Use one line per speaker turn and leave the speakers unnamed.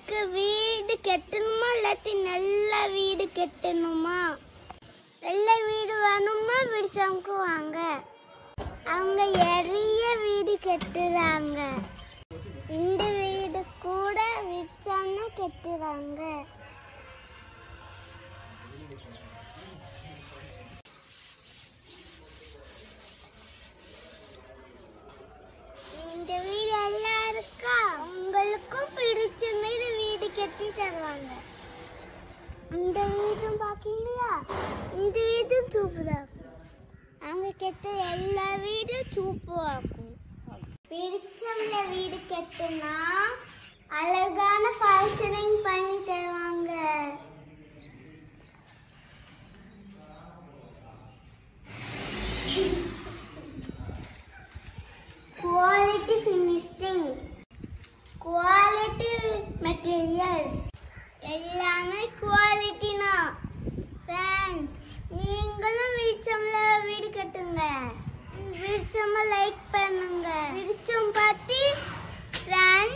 உங்களுக்கு வீடு கட்டணுமா இல்லாட்டி நல்ல வீடு கட்டணுமா நல்ல வீடு வேணுமா விடிச்சவங்க வாங்க அவங்க நிறைய வீடு கட்டுறாங்க இந்த வீடு கூட விடிச்சவங்க கட்டுறாங்க இந்த வீடு எல்லாம் இருக்கா உங்களுக்கும் பிடிச்ச மாதிரி வீடு கட்டி தருவாங்க இந்த வீடும் பாக்கீங்களா இந்த வீடும் சூப்பரா இருக்கும் அங்க கெட்ட எல்லா வீடும் சூப்பரா இருக்கும் பிடிச்சவங்கள வீடு கட்டுனா அழகான ஃபங்க்ஷனிங் பண்ணி தருவாங்க குவாலிட்டி ஃபினிஷிங் குவாலிட்டி மெட்டீரியல்ஸ் எல்லாமே குவாலிட்டினா ஃப்ரெண்ட்ஸ் நீங்களும் விருச்சம்ல வீடு கட்டுங்க விருச்சம லைக் பண்ணுங்க விருச்சம் பார்த்து ஃப்ரெண்ட்ஸ்